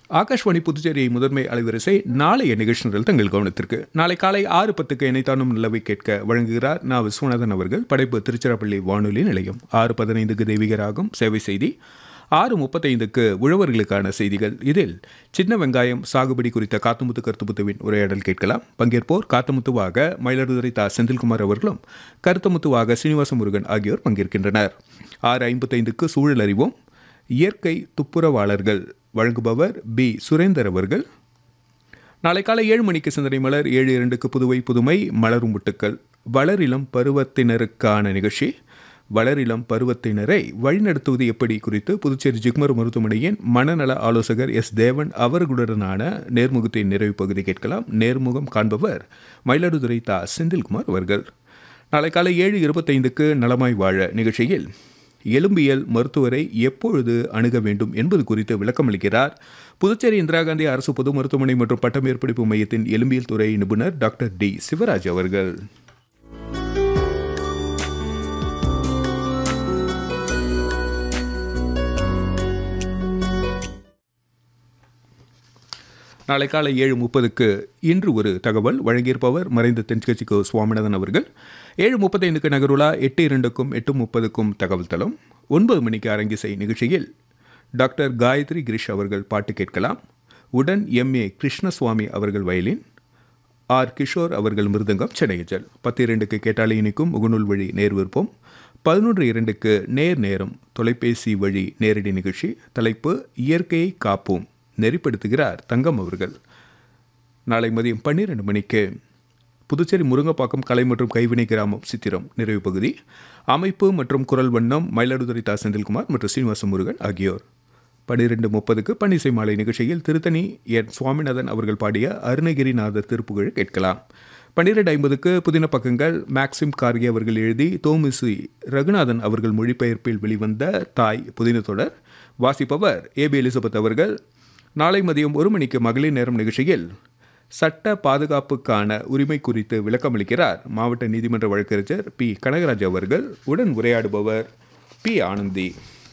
ஆகாஷ்வாணி புதுச்சேரி முதன்மை அலைவரிசை நாளைய நிகழ்ச்சிகள் தங்கள் கவனத்திற்கு நாளை காலை ஆறு பத்துக்கு இணைத்தானும் நிலவை கேட்க வழங்குகிறார் நா விஸ்வநாதன் அவர்கள் படைப்பு திருச்சிராப்பள்ளி வானொலி நிலையம் ஆறு பதினைந்துக்கு தெய்வீகராகும் சேவை செய்தி ஆறு முப்பத்தைந்துக்கு உழவர்களுக்கான செய்திகள் இதில் சின்ன வெங்காயம் சாகுபடி குறித்த காத்துமுத்து கருத்துமுத்துவின் உரையாடல் கேட்கலாம் பங்கேற்போர் காத்தமுத்துவாக மயிலாடுதுறை தா செந்தில்குமார் அவர்களும் கருத்தமுத்துவாக சீனிவாச முருகன் ஆகியோர் பங்கேற்கின்றனர் ஆறு ஐம்பத்தைந்துக்கு சூழல் அறிவோம் இயற்கை துப்புரவாளர்கள் வழங்குபவர் பி சுரேந்தர் அவர்கள் நாளை காலை ஏழு மணிக்கு சிந்தனை மலர் ஏழு இரண்டுக்கு புதுவை புதுமை மலரும் முட்டுக்கள் வளரிளம் பருவத்தினருக்கான நிகழ்ச்சி வளரிளம் பருவத்தினரை வழிநடத்துவது எப்படி குறித்து புதுச்சேரி ஜிக்மர் மருத்துவமனையின் மனநல ஆலோசகர் எஸ் தேவன் அவர்களுடனான நேர்முகத்தின் நிறைவு பகுதி கேட்கலாம் நேர்முகம் காண்பவர் மயிலாடுதுறை தா செந்தில்குமார் அவர்கள் நாளை காலை ஏழு இருபத்தைந்துக்கு நலமாய் வாழ நிகழ்ச்சியில் எலும்பியல் மருத்துவரை எப்பொழுது அணுக வேண்டும் என்பது குறித்து விளக்கமளிக்கிறார் புதுச்சேரி இந்திரா காந்தி அரசு பொது மருத்துவமனை மற்றும் பட்டமேற்படிப்பு மையத்தின் எலும்பியல் துறை நிபுணர் டாக்டர் டி சிவராஜ் அவர்கள் நாளை காலை ஏழு முப்பதுக்கு இன்று ஒரு தகவல் வழங்கியிருப்பவர் மறைந்த தென்கட்சிக்கு சுவாமிநாதன் அவர்கள் ஏழு முப்பத்தைந்துக்கு நகருலா எட்டு இரண்டுக்கும் எட்டு முப்பதுக்கும் தகவல் தளம் ஒன்பது மணிக்கு அரங்கிசை நிகழ்ச்சியில் டாக்டர் காயத்ரி கிரிஷ் அவர்கள் பாட்டு கேட்கலாம் உடன் எம் ஏ கிருஷ்ணசுவாமி அவர்கள் வயலின் ஆர் கிஷோர் அவர்கள் மிருதங்கம் சென்னையஜல் பத்து இரண்டுக்கு கேட்டாலே இனிக்கும் முகநூல் வழி நேர் விருப்பம் பதினொன்று இரண்டுக்கு நேர் நேரம் தொலைபேசி வழி நேரடி நிகழ்ச்சி தலைப்பு இயற்கையை காப்போம் நெறிப்படுத்துகிறார் தங்கம் அவர்கள் நாளை மதியம் பன்னிரெண்டு மணிக்கு புதுச்சேரி முருங்கப்பாக்கம் கலை மற்றும் கைவினை கிராமம் சித்திரம் நிறைவு பகுதி அமைப்பு மற்றும் குரல் வண்ணம் மயிலாடுதுறை தா செந்தில்குமார் மற்றும் சீனிவாச முருகன் ஆகியோர் பன்னிரெண்டு முப்பதுக்கு பன்னிசை மாலை நிகழ்ச்சியில் திருத்தணி என் சுவாமிநாதன் அவர்கள் பாடிய அருணகிரிநாதர் திருப்புகழ் கேட்கலாம் பன்னிரெண்டு ஐம்பதுக்கு புதின பக்கங்கள் மேக்சிம் கார்கே அவர்கள் எழுதி தோமிசி ரகுநாதன் அவர்கள் மொழிபெயர்ப்பில் வெளிவந்த தாய் புதின தொடர் வாசிப்பவர் ஏபி எலிசபெத் அவர்கள் நாளை மதியம் ஒரு மணிக்கு மகளிர் நேரம் நிகழ்ச்சியில் சட்ட பாதுகாப்புக்கான உரிமை குறித்து விளக்கமளிக்கிறார் மாவட்ட நீதிமன்ற வழக்கறிஞர் பி கனகராஜ் அவர்கள் உடன் உரையாடுபவர் பி ஆனந்தி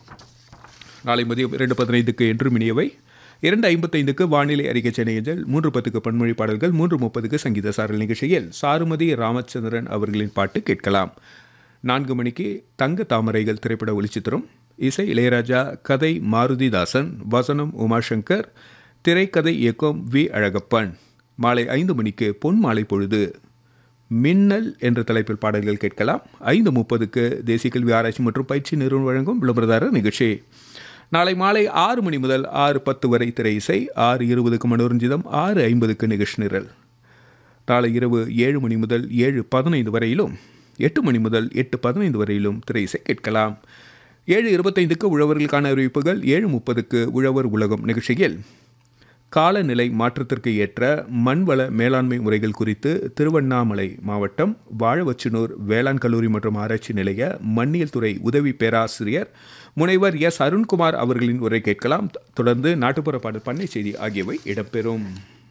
நாளை மதியம் இரண்டு பதினைந்துக்கு என்று மினியவை இரண்டு ஐம்பத்தைந்துக்கு வானிலை அறிக்கை சென்னையஞ்சல் மூன்று பத்துக்கு பன்மொழி பாடல்கள் மூன்று முப்பதுக்கு சங்கீத சாரல் நிகழ்ச்சியில் சாருமதி ராமச்சந்திரன் அவர்களின் பாட்டு கேட்கலாம் நான்கு மணிக்கு தங்க தாமரைகள் திரைப்பட ஒளிச்சித்திரம் இசை இளையராஜா கதை மாருதிதாசன் வசனம் உமாசங்கர் திரைக்கதை இயக்கம் வி அழகப்பன் மாலை ஐந்து மணிக்கு பொன் மாலை பொழுது மின்னல் என்ற தலைப்பில் பாடல்கள் கேட்கலாம் ஐந்து முப்பதுக்கு தேசிய கல்வி ஆராய்ச்சி மற்றும் பயிற்சி நிறுவனம் வழங்கும் விளம்பரதாரர் நிகழ்ச்சி நாளை மாலை ஆறு மணி முதல் ஆறு பத்து வரை திரை இசை ஆறு இருபதுக்கு மனோரஞ்சிதம் ஆறு ஐம்பதுக்கு நிகழ்ச்சி நிரல் நாளை இரவு ஏழு மணி முதல் ஏழு பதினைந்து வரையிலும் எட்டு மணி முதல் எட்டு பதினைந்து வரையிலும் திரை இசை கேட்கலாம் ஏழு இருபத்தைந்துக்கு உழவர்களுக்கான அறிவிப்புகள் ஏழு முப்பதுக்கு உழவர் உலகம் நிகழ்ச்சியில் காலநிலை மாற்றத்திற்கு ஏற்ற மண்வள மேலாண்மை முறைகள் குறித்து திருவண்ணாமலை மாவட்டம் வாழவச்சனூர் வேளாண் கல்லூரி மற்றும் ஆராய்ச்சி நிலைய மண்ணியல் துறை உதவி பேராசிரியர் முனைவர் எஸ் அருண்குமார் அவர்களின் உரை கேட்கலாம் தொடர்ந்து நாட்டுப்புற பாடல் பண்ணை செய்தி ஆகியவை இடம்பெறும்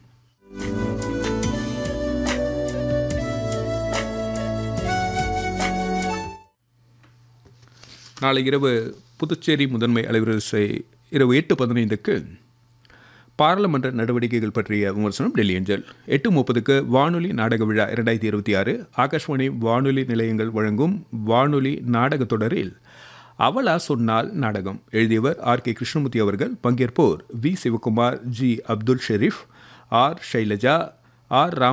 நாளை இரவு புதுச்சேரி முதன்மை அலைவரிசை இரவு எட்டு பதினைந்துக்கு பாராளுமன்ற நடவடிக்கைகள் பற்றிய விமர்சனம் டெல்லி அஞ்சல் எட்டு முப்பதுக்கு வானொலி நாடக விழா இரண்டாயிரத்தி இருபத்தி ஆறு ஆகாஷ்வாணி வானொலி நிலையங்கள் வழங்கும் வானொலி நாடக தொடரில் அவளா சொன்னால் நாடகம் எழுதியவர் ஆர் கே கிருஷ்ணமூர்த்தி அவர்கள் பங்கேற்போர் V Sivakumar G Abdul Sharif R Shailaja R Ram